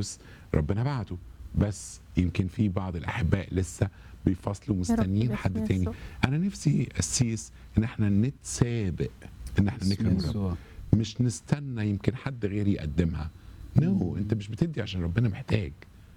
فلوس ربنا بعته بس يمكن في بعض الاحباء لسه بيفصلوا مستنيين باسم حد تاني يسوع. انا نفسي قسيس ان احنا نتسابق ان احنا باسم نكرم الرب يسوع. مش نستنى يمكن حد غيري يقدمها نو no, انت مش بتدي عشان ربنا محتاج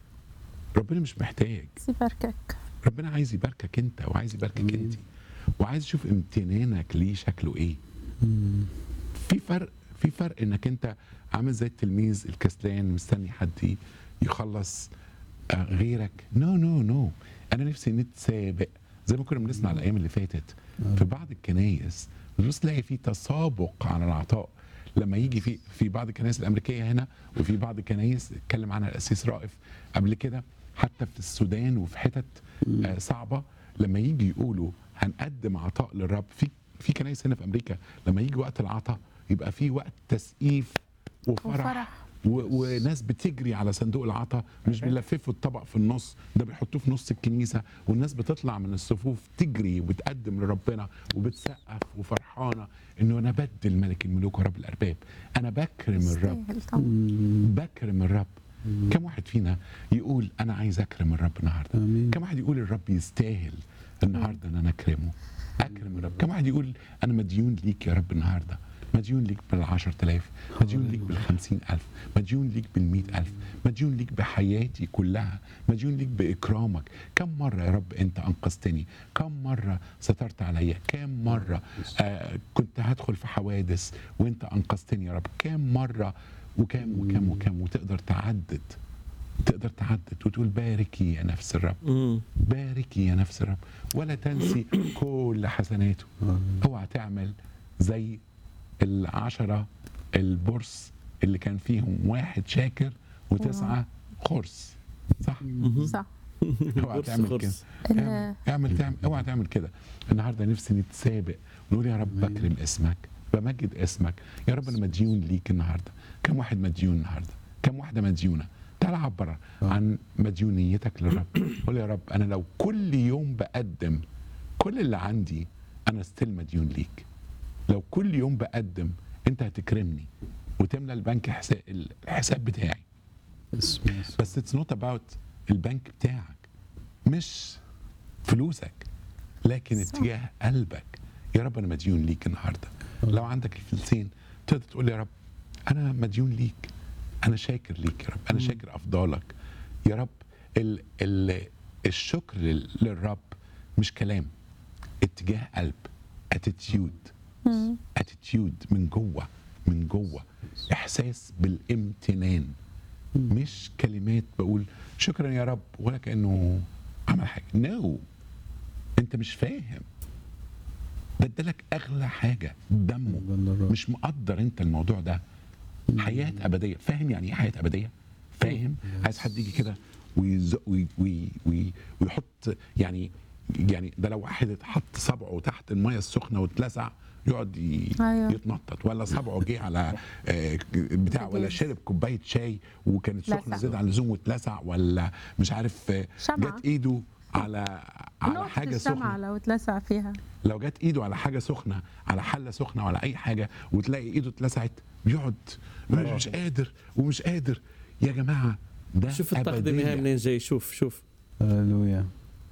ربنا مش محتاج بس يباركك ربنا عايز يباركك انت وعايز يباركك أمين. انت وعايز يشوف امتنانك ليه شكله ايه مم. في فرق في فرق انك انت عامل زي التلميذ الكسلان مستني حد يخلص آه، غيرك نو نو نو انا نفسي نتسابق زي ما كنا بنسمع الايام اللي فاتت في بعض الكنايس بنبص تلاقي في تسابق على العطاء لما يجي في في بعض الكنائس الامريكيه هنا وفي بعض الكنائس اتكلم عنها الاسيس رائف قبل كده حتى في السودان وفي حتت آه، صعبه لما يجي يقولوا هنقدم عطاء للرب في في كنائس هنا في امريكا لما يجي وقت العطاء يبقى في وقت تسقيف وفرح, وفرح. و... وناس بتجري على صندوق العطاء مش بيلففوا الطبق في النص ده بيحطوه في نص الكنيسه والناس بتطلع من الصفوف تجري وبتقدم لربنا وبتسقف وفرحانه انه انا بدل ملك الملوك ورب الارباب انا بكرم الرب يستاهل طبعا بكرم الرب كم واحد فينا يقول انا عايز اكرم الرب النهارده آمين. كم واحد يقول الرب يستاهل النهارده ان انا اكرمه اكرم الرب كم واحد يقول انا مديون ليك يا رب النهارده مديون ليك بالعشر تلاف مديون ليك بالخمسين ألف مديون ليك بالمئة ألف مديون ليك بحياتي كلها مديون ليك بإكرامك كم مرة يا رب أنت أنقذتني كم مرة سترت عليا كم مرة آه كنت هدخل في حوادث وأنت أنقذتني يا رب كم مرة وكم وكم وكم وتقدر تعدد تقدر تعدد وتقول باركي يا نفس الرب مم. باركي يا نفس الرب ولا تنسي كل حسناته اوعى تعمل زي العشرة البرص اللي كان فيهم واحد شاكر وتسعة خرس صح صح اوعى برص تعمل كده خرس. ال- اعمل اعمل تعمل اوعى تعمل كده النهارده نفسي نتسابق ونقول يا رب بكرم اسمك بمجد اسمك يا رب انا مديون ليك النهارده كم واحد مديون النهارده كم واحده مديونه تعال عبر عن مديونيتك للرب قول يا رب انا لو كل يوم بقدم كل اللي عندي انا ستيل مديون ليك لو كل يوم بقدم انت هتكرمني وتملى البنك حساب الحساب بتاعي باسم يسوع. بس اتس نوت اباوت البنك بتاعك مش فلوسك لكن صح. اتجاه قلبك يا رب انا مديون ليك النهارده لو عندك الفلسين تقدر تقول يا رب انا مديون ليك انا شاكر ليك يا رب انا شاكر افضالك يا رب ال ال الشكر لل- للرب مش كلام اتجاه قلب اتيتيود مم. اتيتيود من جوه من جوه احساس بالامتنان مش كلمات بقول شكرا يا رب ولا كانه عمل حاجه نو no. انت مش فاهم ده ادالك اغلى حاجه دمه ربنا الرب. مش مقدر انت الموضوع ده حياه ابديه فاهم يعني ايه حياه ابديه فاهم عايز حد يجي كده ويزق وي وي وي ويحط يعني يعني ده لو واحد حط صبعه تحت الميه السخنه واتلسع يقعد ي- أيوة. يتنطط ولا صبعه جه على آه، بتاع ولا بوتاجاز. شرب كوبايه شاي وكانت سخنه لسع. زياده عن اللزوم واتلسع ولا مش عارف آه، شمعة. جت ايده على على نقطة حاجه الشمعة سخنه لو اتلسع فيها لو جت ايده على حاجه سخنه على حله سخنه ولا اي حاجه وتلاقي ايده اتلسعت بيقعد مش, مش قادر ومش قادر يا جماعه ده شوف التقدمه هاي أبدية. منين جاي شوف شوف هللويا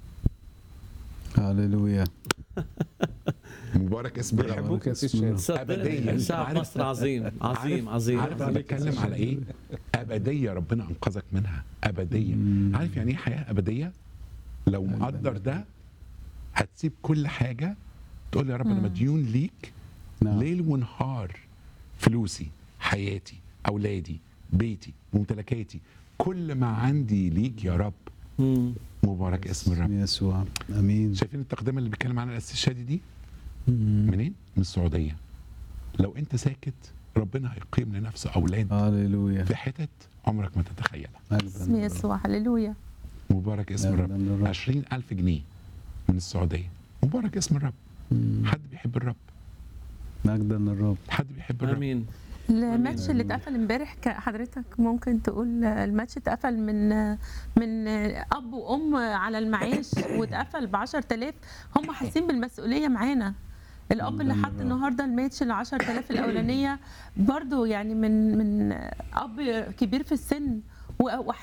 هللويا مبارك اسم الرب بارك اسم الرب. أبدية. صدقني شعب عارف- مصر عظيم عظيم عارف- عظيم عارف انا بتكلم على ايه؟ ابديه ربنا انقذك منها ابديه مم. عارف يعني ايه حياه ابديه؟ لو مقدر ده هتسيب كل حاجه تقول يا رب انا مديون ليك نعم. ليل ونهار فلوسي حياتي اولادي بيتي ممتلكاتي كل ما عندي ليك يا رب مم. مبارك اسم الرب باسم يسوع امين شايفين التقدمه اللي بيتكلم عنها الاسيس الشادي دي مم. منين من السعوديه لو انت ساكت ربنا هيقيم لنفسه اولاد هللويا في حتت عمرك ما تتخيلها مجداً اسم للرب. يسوع هللويا مبارك اسم مجداً الرب للرب. 20000 جنيه من السعوديه مبارك اسم الرب مم. حد بيحب الرب مجدا للرب حد بيحب الرب امين الماتش اللي اتقفل امبارح ك- حضرتك ممكن تقول الماتش اتقفل من من اب وام على المعاش واتقفل ب 10000 هم حاسين بالمسؤوليه معانا الاب اللي حط النهارده الماتش ال 10000 الاولانيه برضو يعني من من اب كبير في السن و-